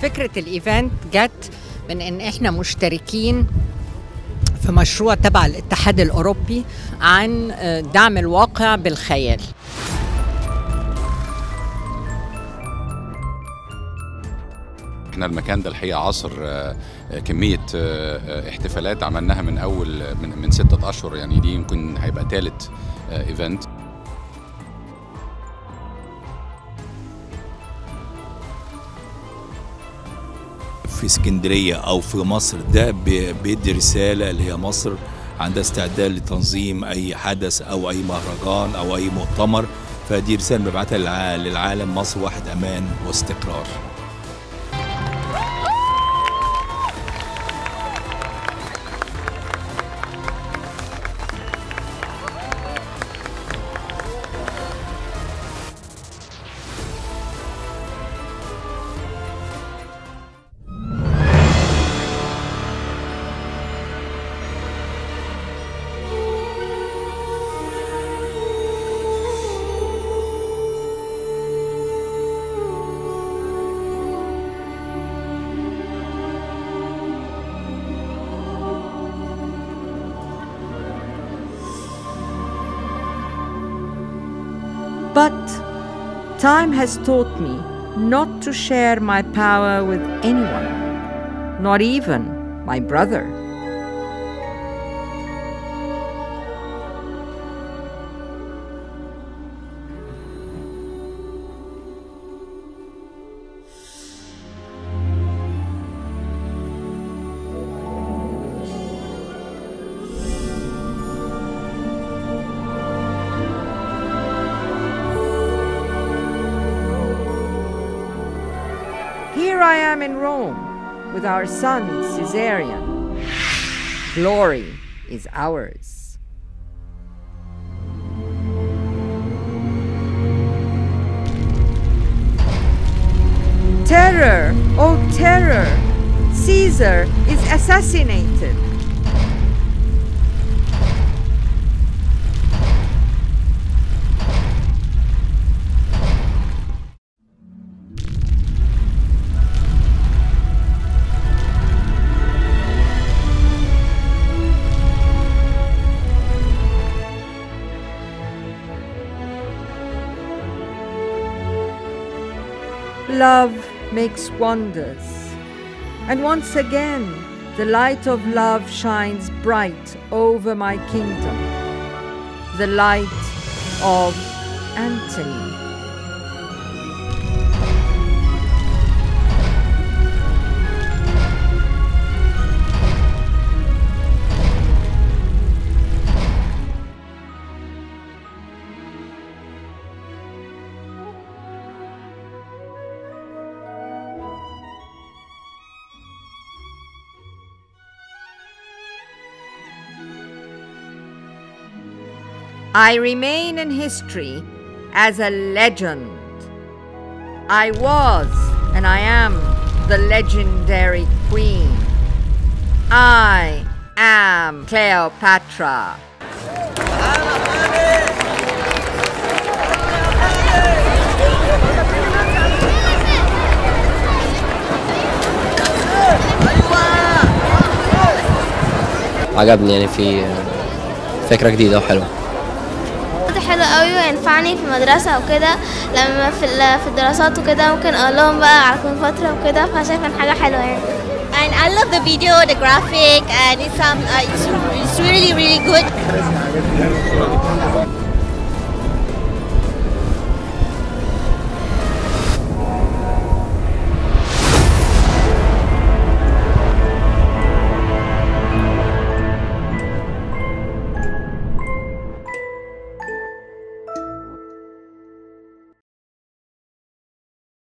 فكرة الايفنت جت من ان احنا مشتركين في مشروع تبع الاتحاد الاوروبي عن دعم الواقع بالخيال احنا المكان ده الحقيقه عصر كميه احتفالات عملناها من اول من, من ستة اشهر يعني دي يمكن هيبقى ثالث ايفنت في اسكندريه او في مصر ده بيدي رساله اللي هي مصر عندها استعداد لتنظيم اي حدث او اي مهرجان او اي مؤتمر فدي رساله ببعتها للعالم مصر واحد امان واستقرار But time has taught me not to share my power with anyone, not even my brother. Here I am in Rome with our son Caesarion. Glory is ours. Terror, oh terror! Caesar is assassinated. Love makes wonders. And once again, the light of love shines bright over my kingdom. The light of Antony. I remain in history as a legend. I was and I am the legendary queen. I am Cleopatra. عجبني يعني في فكرة جديدة وحلوة حلو قوي وينفعني في المدرسة وكده لما في في الدراسات وكده ممكن اقول لهم بقى على كل فترة وكده فشايفة ان حاجة حلوة يعني. And I love the video, the graphic, and it's um, uh, it's, it's really really good.